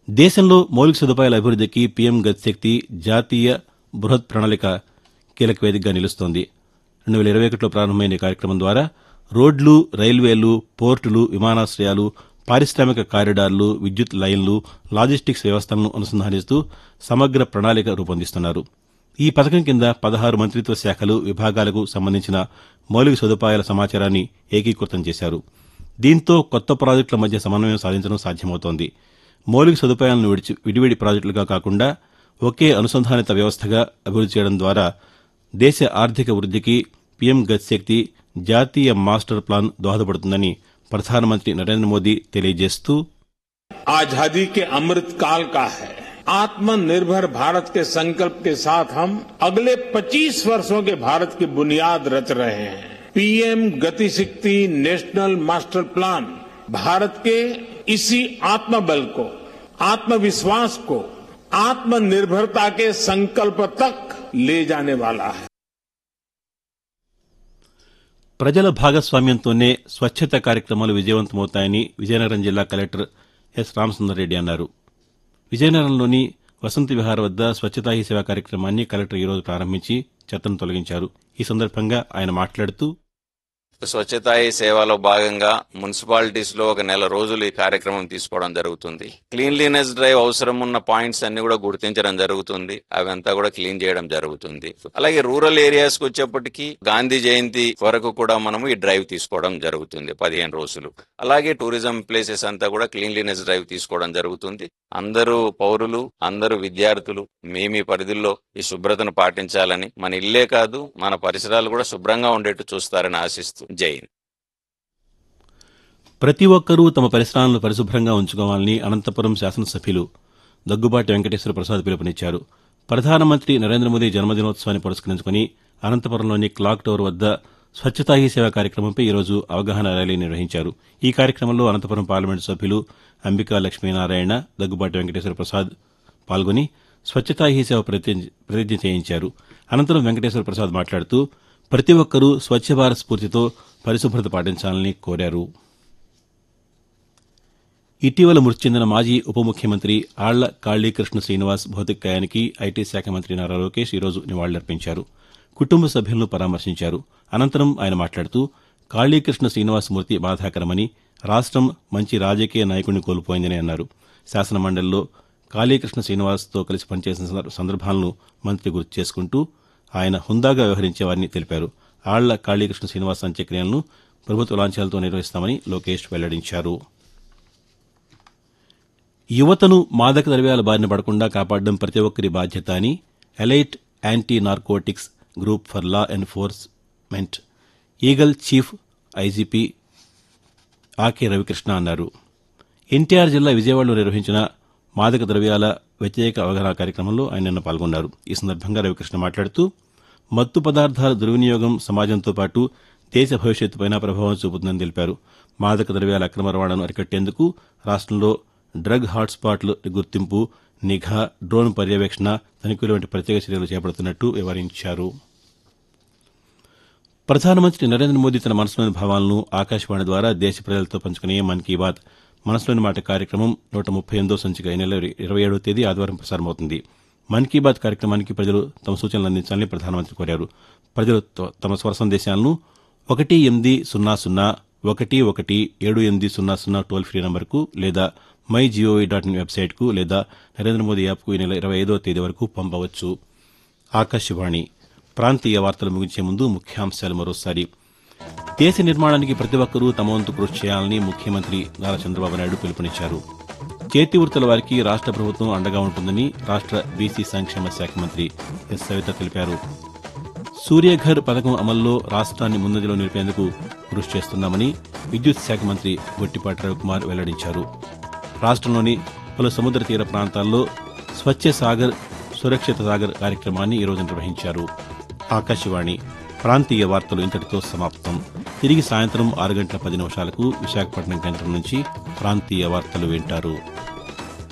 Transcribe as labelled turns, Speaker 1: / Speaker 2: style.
Speaker 1: దేశంలో మౌలిక సదుపాయాల అభివృద్దికి పీఎం గతిశక్తి జాతీయ బృహత్ ప్రణాళిక కీలక వేదికగా నిలుస్తోంది రెండు వేల ఇరవై ఒకటిలో ప్రారంభమైన ఈ కార్యక్రమం ద్వారా రోడ్లు రైల్వేలు పోర్టులు విమానాశ్రయాలు పారిశ్రామిక కారిడార్లు విద్యుత్ లైన్లు లాజిస్టిక్స్ వ్యవస్థలను అనుసంధానిస్తూ సమగ్ర ప్రణాళిక రూపొందిస్తున్నారు ఈ పథకం కింద పదహారు మంత్రిత్వ శాఖలు విభాగాలకు సంబంధించిన మౌలిక సదుపాయాల సమాచారాన్ని ఏకీకృతం చేశారు దీంతో కొత్త ప్రాజెక్టుల మధ్య సమన్వయం సాధించడం సాధ్యమవుతోంది మౌలిక సదుపాయాలను విడిచి విడివిడి ప్రాజెక్టులుగా కాకుండా ఒకే అనుసంధానిత వ్యవస్థగా అభివృద్ది చేయడం ద్వారా దేశ ఆర్థిక వృద్దికి పీఎం గతిశక్తి జాతీయ మాస్టర్ ప్లాన్ దోహదపడుతుందని ప్రధానమంత్రి నరేంద్ర మోదీ తెలియజేస్తూ
Speaker 2: आजादी के अमृत काल का है आत्मनिर्भर भारत के संकल्प के साथ हम अगले 25 वर्षों के भारत की बुनियाद रच रहे हैं PM Gatishakti national master plan Bharat के इसी आत्मबल को आत्मविश्वास को आत्मनिर्भरता के संकल्प तक ले जाने वाला है
Speaker 1: ప్రజల భాగస్వామ్యంతోనే స్వచ్ఛత కార్యక్రమాలు విజయవంతమవుతాయని విజయనగరం జిల్లా కలెక్టర్ ఎస్ రామసుందర్రెడ్డి అన్నారు విజయనగరంలోని వసంత విహార వద్ద స్వచ్ఛతా హీ సేవ కార్యక్రమాన్ని కలెక్టర్ ఈరోజు ప్రారంభించి చెత్తను తొలగించారు ఈ సందర్భంగా ఆయన మాట్లాడుతూ
Speaker 3: స్వచ్ఛతా హీ సేవలో భాగంగా మున్సిపాలిటీస్ లో ఒక నెల రోజులు ఈ కార్యక్రమం తీసుకోవడం జరుగుతుంది క్లీన్లీనెస్ డ్రైవ్ అవసరం ఉన్న పాయింట్స్ అన్ని కూడా గుర్తించడం జరుగుతుంది అవంతా కూడా క్లీన్ చేయడం జరుగుతుంది అలాగే రూరల్ ఏరియాస్ కు వచ్చేప్పటికి గాంధీ జయంతి వరకు కూడా మనము ఈ డ్రైవ్ తీసుకోవడం జరుగుతుంది పదిహేను రోజులు అలాగే టూరిజం ప్లేసెస్ అంతా కూడా క్లీన్లీనెస్ డ్రైవ్ తీసుకోవడం జరుగుతుంది అందరూ పౌరులు అందరూ విద్యార్థులు మీ మీ పరిధుల్లో ఈ శుభ్రతను పాటించాలని మన ఇల్లే కాదు మన పరిసరాలు కూడా శుభ్రంగా ఉండేట్టు చూస్తారని ఆశిస్తూ జై హింద్.
Speaker 1: ప్రతి ఒక్కరూ తమ పరిసరాలను పరిశుభ్రంగా ఉంచుకోవాలని అనంతపురం శాసనసభ్యులు దగ్గుబాటి వెంకటేశ్వర ప్రసాద్ పిలుపునిచ్చారు ప్రధానమంత్రి నరేంద్ర మోదీ జన్మదినోత్సవాన్ని పురస్కరించుకుని అనంతపురంలోని క్లాక్ టవర్ వద్ద స్వచ్ఛతా హీ సేవ కార్యక్రమంపై ఈరోజు అవగాహన ర్యాలీ నిర్వహించారు ఈ కార్యక్రమంలో అనంతపురం పార్లమెంటు సభ్యులు అంబికా లక్ష్మీనారాయణ దగ్గుబాటి వెంకటేశ్వర ప్రసాద్ పాల్గొని స్వచ్ఛతా హీ సేవ ప్రతిజ్ఞ ప్రతిజ్ఞ చేయించారు అనంతరం వెంకటేశ్వర ప్రసాద్ మాట్లాడుతూ ప్రతి ఒక్కరూ స్వచ్ఛ భారత్ స్ఫూర్తితో పరిశుభ్రత పాటించాలని కోరారు ఇటీవల మృతి చెందిన మాజీ ఉప ముఖ్యమంత్రి ఆళ్ల కాళీకృష్ణ శ్రీనివాస్ భౌతికకాయానికి ఐటీ శాఖ మంత్రి నారా లోకేష్ ఈరోజు నివాళులర్పించారు కుటుంబ సభ్యులను పరామర్శించారు అనంతరం ఆయన మాట్లాడుతూ కాళీకృష్ణ శ్రీనివాస్ మృతి బాధాకరమని రాష్టం మంచి రాజకీయ నాయకుడిని కోల్పోయిందని అన్నారు శాసనమండలిలో కాళీకృష్ణ శ్రీనివాస్తో కలిసి పనిచేసిన సందర్- సందర్భాలను మంత్రి గుర్తు చేసుకుంటూ ఆయన హుందాగా వ్యవహరించేవారని తెలిపారు ఆళ్ల కాళీకృష్ణ శ్రీనివాస్ అంత్యక్రియలను ప్రభుత్వ లాంఛనాలతో నిర్వహిస్తామని లోకేష్ వెల్లడించారు యువతను మాదక ద్రవ్యాల బారిన పడకుండా కాపాడడం ప్రతి ఒక్కరి బాధ్యత అని elite anti narcotics group for law enforcement eagle chief IGP Akey Ravikrishna అన్నారు ఎన్టీఆర్ జిల్లా విజయవాడలో నిర్వహించిన మాదక ద్రవ్యాల వ్యతిరేక అవగాహన కార్యక్రమంలో ఆయన నిన్న పాల్గొన్నారు ఈ సందర్భంగా రవికృష్ణ మాట్లాడుతూ మత్తు పదార్థాల దుర్వినియోగం సమాజంతో పాటు దేశ భవిష్యత్తుపైన ప్రభావం చూపుతుందని తెలిపారు మాదక ద్రవ్యాల అక్రమ రవాణాను అరికట్టేందుకు రాష్ట్రంలో డ్రగ్ హాట్స్పాట్ల గుర్తింపు నిఘా డ్రోన్ పర్యవేక్షణ తనిఖీలు వంటి ప్రత్యేక చర్యలు చేపడుతున్నట్టు వివరించారు ప్రధానమంత్రి నరేంద్ర మోదీ తన మనసులోని భావాలను ఆకాశవాణి ద్వారా దేశ ప్రజలతో పంచుకునే మన్ కీ బాత్ మనసులోని మాట కార్యక్రమం నూట ముప్పై ఎనిమిదో సంచిక ఈ నెల ఇరవై ఏడవ తేదీ ఆదివారం ప్రసారమవుతుంది మన్ కీ బాత్ కార్యక్రమానికి ప్రజలు తమ సూచనలు అందించాలని ప్రధానమంత్రి కోరారు ప్రజలు త- తమ స్వర సందేశాలను ఒకటి ఎనిమిది సున్నా సున్నా ఒకటి ఒకటి ఏడు ఎనిమిది సున్నా సున్నా టోల్ ఫ్రీ నంబర్కు లేదా మై జీఓవీ డాట్ ఇన్ వెబ్సైట్కు లేదా నరేంద్ర మోదీ యాప్కు ఈ నెల ఇరవై ఐదో తేదీ వరకు పంపవచ్చు ఆకాశవాణి ప్రాంతీయ వార్తలు ముగించే ముందు ముఖ్యాంశాలు మరోసారి దేశ నిర్మాణానికి ప్రతి ఒక్కరూ తమ వంతు కృషి చేయాలని ముఖ్యమంత్రి నారా చంద్రబాబు నాయుడు పిలుపునిచ్చారు చేతి వృత్తుల వారికి రాష్ట్ర ప్రభుత్వం అండగా ఉంటుందని రాష్ట్ర బీసీ సంక్షేమ శాఖ మంత్రి ఎస్ సవిత తెలిపారు సూర్యఘర్ పథకం అమల్లో రాష్ట్రాన్ని ముందంజలో నిలిపేందుకు కృషి చేస్తున్నామని విద్యుత్ శాఖ మంత్రి గొట్టిపాటి రవికుమార్ వెల్లడించారు రాష్ట్రంలోని పలు సముద్ర తీర ప్రాంతాల్లో స్వచ్ఛ సాగర్ సురక్షిత సాగర్ కార్యక్రమాన్ని ఈరోజు నిర్వహించారు ఆకాశవాణి ప్రాంతీయ వార్తలు ఇంతటితో సమాప్తం తిరిగి సాయంత్రం ఆరు గంటల పది నిమిషాలకు విశాఖపట్నం కేంద్రం నుంచి ప్రాంతీయ వార్తలు వింటారు